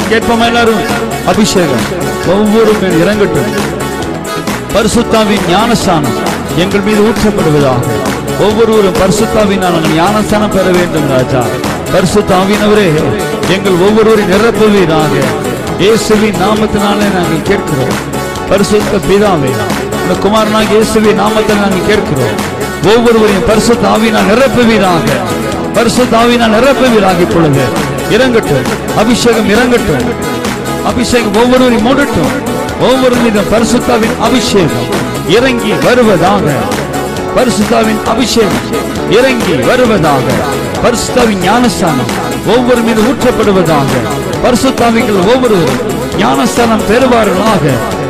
கேட்போம் எல்லாரும் அபிஷேகம் ஒவ்வொரு மேல் இறங்கட்டும் பரிசுத்தாவின் ஞானஸ்தானம் எங்கள் மீது ஊற்றப்படுவதாக ஒவ்வொருவரும் பரிசுத்தாவின் நாங்கள் ஞானஸ்தானம் பெற வேண்டும் ராஜா பரிசுத்தாவினவரே எங்கள் ஒவ்வொருவரையும் நிரப்புவீராக இயேசுவின் நாமத்தினாலே நாங்கள் கேட்கிறோம் பரிசுத்த பிதாவே இந்த குமாரனாக இயேசுவின் நாமத்தில் நாங்கள் கேட்கிறோம் ஒவ்வொருவரையும் பரிசுத்த ஆவினால் நிரப்புவீராக பரிசுத்த ஆவினால் நிரப்புவீராக இப்பொழுது இறங்கட்டும் அபிஷேகம் இறங்கட்டும் அபிஷேகம் ஒவ்வொருவரையும் மூடட்டும் ஒவ்வொரு மீதும் பரிசுத்தாவின் அபிஷேகம் இறங்கி வருவதாக பரிசுத்தாவின் அபிஷேகம் இறங்கி வருவதாக பரிசுத்தாவின் ஞானஸ்தானம் ஒவ்வொரு மீது ஊற்றப்படுவதாக பரிசுத்தாவிகள் ஒவ்வொருவரும் ஞானஸ்தானம் பெறுவார்களாக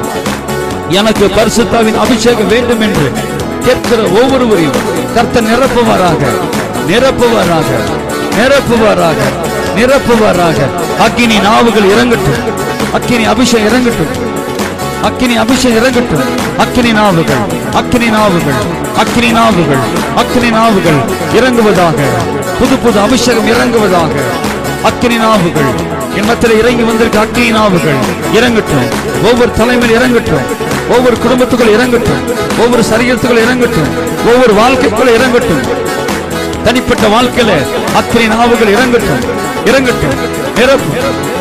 எனக்கு பரிசுத்தாவின் அபிஷேகம் வேண்டும் என்று கேட்கிற ஒவ்வொருவரையும் கர்த்தர் நிரப்புவாராக நிரப்புவாராக நிரப்புவாராக நிரப்புவாராக அக்கினி நாவுகள் இறங்கட்டும் அக்கினி அபிஷேகம் இறங்கட்டும் அக்கினி அபிஷேகம் இறங்கட்டும் அக்கினி நாவுகள் அக்கினி நாவுகள் அக்கினி நாவுகள் அக்கினி நாவுகள் இறங்குவதாக புது புது அபிஷேகம் இறங்குவதாக அக்கினி நாவுகள் என் மத்தியில் இறங்கி வந்திருக்க அக்கினி நாவுகள் இறங்கட்டும் ஒவ்வொரு தலைமையில் இறங்கட்டும் ஒவ்வொரு குடும்பத்துக்குள் இறங்கட்டும் ஒவ்வொரு சரீரத்துக்குள் இறங்கட்டும் ஒவ்வொரு வாழ்க்கைக்குள்ள இறங்கட்டும் தனிப்பட்ட வாழ்க்கையில அக்கினி நாவுகள் இறங்கட்டும் இறங்கட்டும் நிரப்பும்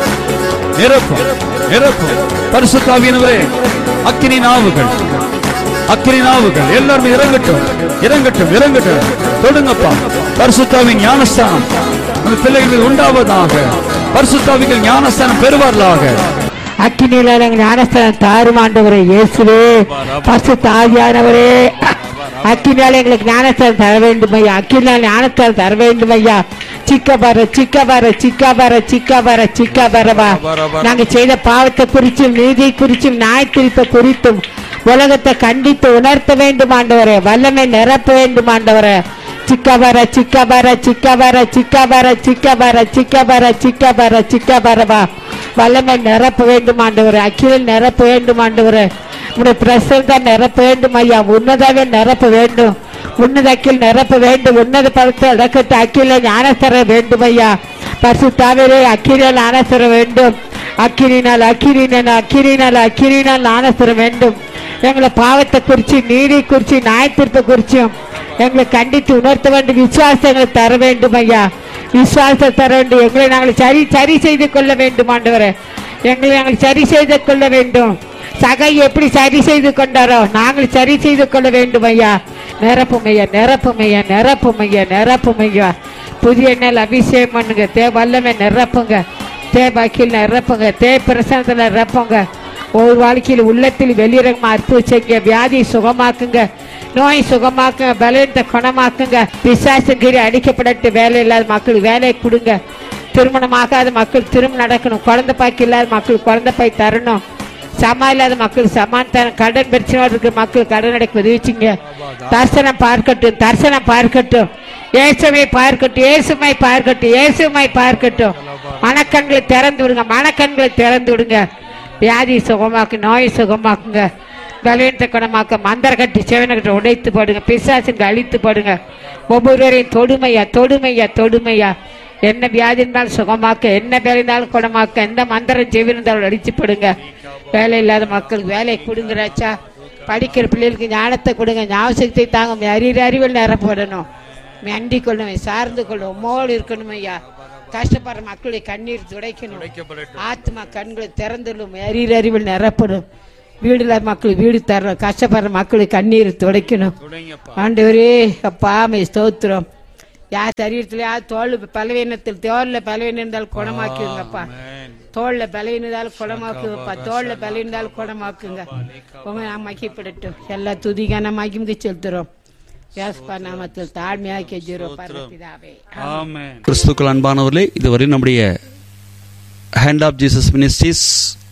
நிரப்பும் நிரப்பும் பரிசுத்தாவியனவரே அக்கினி நாவுகள் அக்கினி நாவுகள் எல்லாருமே இறங்கட்டும் இறங்கட்டும் இறங்கட்டும் தொடுங்கப்பா பரிசுத்தாவின் ஞானஸ்தானம் அந்த பிள்ளைகள் உண்டாவதாக பரிசுத்தாவிகள் ஞானஸ்தானம் பெறுவார்களாக அக்கினியில எங்கள் ஞானஸ்தானம் தாருமாண்டவரே இயேசுவே பசு தாதியானவரே அக்கினால எங்களுக்கு ஞானஸ்தானம் தர வேண்டும் ஐயா அக்கினால் ஞானஸ்தானம் தர வேண்டும் ஐயா சிக்க பர சிக்க பர சிக்க பர சிக்க பர சிக்க பரவா நாங்க செய்த பாவத்தை குறிச்சும் நீதி குறிச்சும் நாய் திருப்ப குறித்தும் உலகத்தை கண்டித்து உணர்த்த வேண்டும் ஆண்டவரே வல்லமை நிரப்ப வேண்டும் ஆண்டவரே சிக்கபர சிக்கபர சிக்கபர சிக்கபர சிக்கபர சிக்கபர சிக்கபர சிக்கபரவா வல்லமை நிரப்ப வேண்டும் ஆண்டவரே அக்கிலில் நிரப்ப வேண்டும் ஆண்டவரே உடைய பிரசன்னம் நிரப்ப வேண்டும் ஐயா உன்னதாவே நிரப்ப வேண்டும் உன்னத அக்கில் நிரப்ப வேண்டும் உன்னத படத்தை அடக்கத்தை அக்கில ஞானஸ்தர வேண்டும் ஐயா பரிசுத்தாவிலே அக்கிரியால் ஞானஸ்தர வேண்டும் அக்கிரினால் அக்கிரினால் அக்கிரினால் அக்கிரினால் ஞானஸ்தர வேண்டும் எங்களை பாவத்தை குறித்து நீதி குறித்து நியாயத்திற்பை குறிச்சும் எங்களை கண்டித்து உணர்த்த வேண்டும் விசுவாசங்களை தர வேண்டும் ஐயா விசுவாசத்தை தர வேண்டும் எங்களை நாங்கள் சரி சரி செய்து கொள்ள வேண்டும் ஆண்டவரே எங்களை நாங்கள் சரி செய்து கொள்ள வேண்டும் சகை எப்படி சரி செய்து கொண்டாரோ நாங்கள் சரி செய்து கொள்ள வேண்டும் ஐயா நிரப்பும் ஐயா நிரப்பும் ஐயா நிரப்பும் ஐயா நிரப்பும் ஐயா புதிய எண்ணெயில் அபிஷேகம் பண்ணுங்க தே வல்லமை நிரப்புங்க தே பாக்கியில் நிரப்புங்க தே பிரசனத்தில் நிரப்புங்க ஒவ்வொரு வாழ்க்கையில் உள்ளத்தில் வெளியிறங்கமா அற்புதம் செய்யுங்க வியாதியை சுகமாக்குங்க நோய் சுகமாக்குங்க பலவீனத்தை குணமாக்குங்க பிசாசுங்கிரி அடிக்கப்படட்டு வேலை இல்லாத மக்களுக்கு வேலையை கொடுங்க திருமணமாகாத மக்கள் திருமணம் நடக்கணும் குழந்தை பாக்கி இல்லாத மக்கள் குழந்தை பாய் தரணும் சமா இல்லாத மக்கள் சமான் தரணும் கடன் பிரச்சனை இருக்கிற மக்கள் கடன் அடைக்க உதவிச்சிங்க தரிசனம் பார்க்கட்டும் தரிசனம் பார்க்கட்டும் இயேசுமை பார்க்கட்டும் இயேசுமை பார்க்கட்டும் இயேசுமை பார்க்கட்டும் மனக்கண்களை திறந்து விடுங்க மனக்கண்களை திறந்து விடுங்க வியாதி சுகமாக்கு நோய் சுகமாக்குங்க பலவீனத்தை குணமாக்க மந்தர கட்டி செவனக்கிட்ட உடைத்து போடுங்க பிசாசுங்க அழித்து போடுங்க ஒவ்வொருவரையும் தொடுமையா தொடுமையா தொடுமையா என்ன வியாதி இருந்தாலும் சுகமாக்க என்ன வேலை இருந்தாலும் குணமாக்க எந்த மந்திரம் செவி இருந்தாலும் அடிச்சு போடுங்க வேலை இல்லாத மக்களுக்கு வேலையை கொடுங்க ராச்சா படிக்கிற பிள்ளைகளுக்கு ஞானத்தை கொடுங்க ஞாபகத்தை தாங்க அறிவு அறிவில் நிரப்படணும் அண்டிக் கொள்ளும் சார்ந்து கொள்ளும் மோடு இருக்கணும் ஐயா கஷ்டப்படுற மக்களுடைய கண்ணீர் துடைக்கணும் ஆத்மா கண்களை திறந்துள்ளும் அறிவு அறிவில் நிரப்படும் வீடு இல்லாத மக்களுக்கு வீடு தரணும் கஷ்டப்படுற மக்களுக்கு கண்ணீர் துடைக்கணும் ஆண்டவரே அப்பா மை ஸ்தோத்திரம் யார் சரீரத்துல யார் தோல் பலவீனத்தில் தோல்ல பலவீனம் இருந்தாலும் குணமாக்குங்கப்பா தோல்ல பலவீனம் இருந்தாலும் குணமாக்குங்கப்பா தோல்ல பலவீனம் இருந்தாலும் குணமாக்குங்க உங்க நாம் மகிப்படட்டும் எல்லா துதிகான மகிழ்ந்து செலுத்துறோம் யாஸ்பா நாமத்தில் தாழ்மையாக கெஜிரோ பரப்பிதாவே கிறிஸ்துக்கள் அன்பானவர்களே இதுவரை நம்முடைய Hand of Jesus Ministries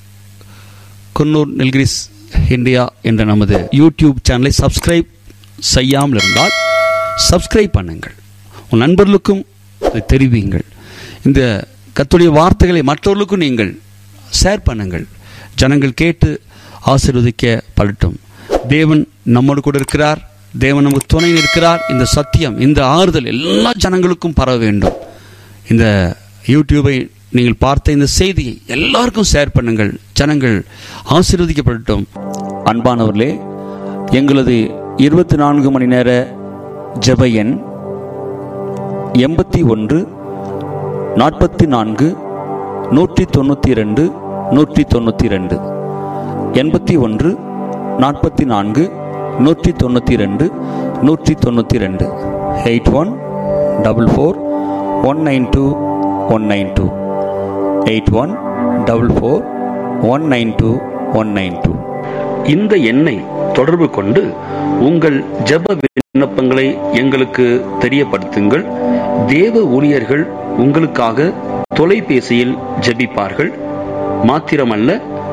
Coonoor Nilgiris India என்ற நமது யூடியூப் சேனலை சப்ஸ்கிரைப் செய்யாமல் இருந்தால் சப்ஸ்கிரைப் பண்ணுங்கள் உன் நண்பர்களுக்கும் இதை தெரிவியுங்கள் இந்த கத்துடைய வார்த்தைகளை மற்றவர்களுக்கும் நீங்கள் ஷேர் பண்ணுங்கள் ஜனங்கள் கேட்டு ஆசீர்வதிக்க படட்டும் தேவன் நம்மோடு கூட இருக்கிறார் தேவன் நமக்கு துணை நிற்கிறார் இந்த சத்தியம் இந்த ஆறுதல் எல்லா ஜனங்களுக்கும் பரவ வேண்டும் இந்த யூடியூபை நீங்கள் பார்த்த இந்த செய்தியை எல்லாருக்கும் ஷேர் பண்ணுங்கள் ஜனங்கள் ஆசீர்வதிக்கப்படட்டும் அன்பானவர்களே எங்களது இருபத்தி நான்கு மணி நேர ஜெப எண் எண்பத்தி ஒன்று நாற்பத்தி நான்கு நூற்றி தொண்ணூற்றி ரெண்டு நூற்றி தொண்ணூற்றி ரெண்டு எண்பத்தி ஒன்று நாற்பத்தி நான்கு நூற்றி தொண்ணூற்றி ரெண்டு நூற்றி தொண்ணூற்றி ரெண்டு eight one double four one nine two one nine two eight one double four one nine two one nine two இந்த எண்ணை தொடர்பு கொண்டு உங்கள் ஜெப விண்ணப்பங்களை எங்களுக்கு தெரியப்படுத்துங்கள் தேவ ஊழியர்கள் உங்களுக்காக தொலைபேசியில் ஜெபிப்பார்கள் மாத்திரமல்ல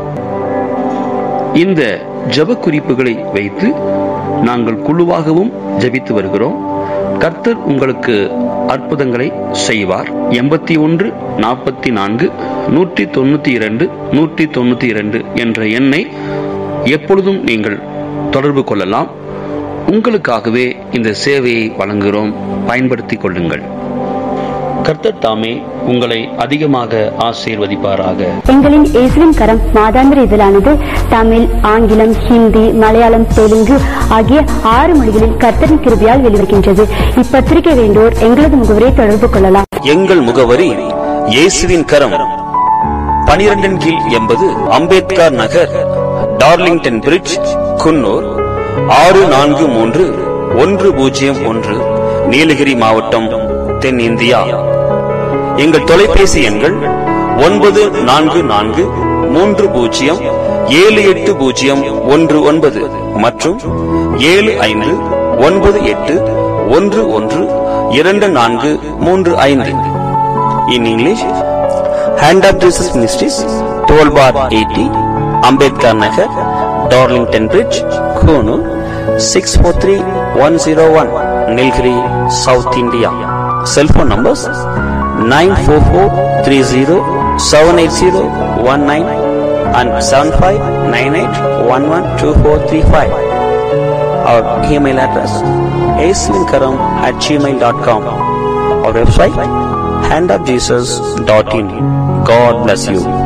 இந்த ஜெப குறிப்புகளை வைத்து நாங்கள் குழுவாகவும் ஜெபித்து வருகிறோம் கர்த்தர் உங்களுக்கு அற்புதங்களை செய்வார் எண்பத்தி ஒன்று நாற்பத்தி நான்கு நூற்றி தொண்ணூத்தி இரண்டு நூற்றி தொண்ணூத்தி இரண்டு என்ற எண்ணை எப்பொழுதும் நீங்கள் தொடர்பு கொள்ளலாம் உங்களுக்காகவே இந்த சேவையை வழங்குகிறோம் பயன்படுத்திக் கொள்ளுங்கள் கர்த்தர் தாமே உங்களை அதிகமாக ஆசீர்வதிப்பாராக எங்களின் இயேசுவின் கரம் மாதாந்திர இதழானது தமிழ் ஆங்கிலம் ஹிந்தி மலையாளம் தெலுங்கு ஆகிய ஆறு மொழிகளில் கர்த்தரின் கிருபியால் வெளிவருகின்றது இப்பத்திரிகை வேண்டோர் எங்களது முகவரை தொடர்பு கொள்ளலாம் எங்கள் முகவரி இயேசுவின் கரம் பனிரெண்டின் கீழ் எண்பது அம்பேத்கர் நகர் டார்லிங்டன் பிரிட்ஜ் குன்னூர் ஆறு நான்கு மூன்று ஒன்று பூஜ்ஜியம் ஒன்று நீலகிரி மாவட்டம் தென்னிந்தியா எங்கள் தொலைபேசி எண்கள் ஒன்பது நான்கு நான்கு மூன்று பூஜ்ஜியம் ஏழு எட்டு பூஜ்ஜியம் ஒன்று ஒன்பது மற்றும் ஏழு ஐந்து ஒன்பது எட்டு ஒன்று ஒன்று இரண்டு நான்கு மூன்று ஐந்து in English Hand of Jesus Ministries twelve bar eighty Ambedkar Nagar Darlington Bridge Coonoor six four three one zero one Nilgiri South India cellphone numbers nine four four three zero seven eight zero one nine and seven five nine eight one one two four three five our email address ஏஸ்லின்கரம் at Gmail dot com our website handofjesus.in. God bless you.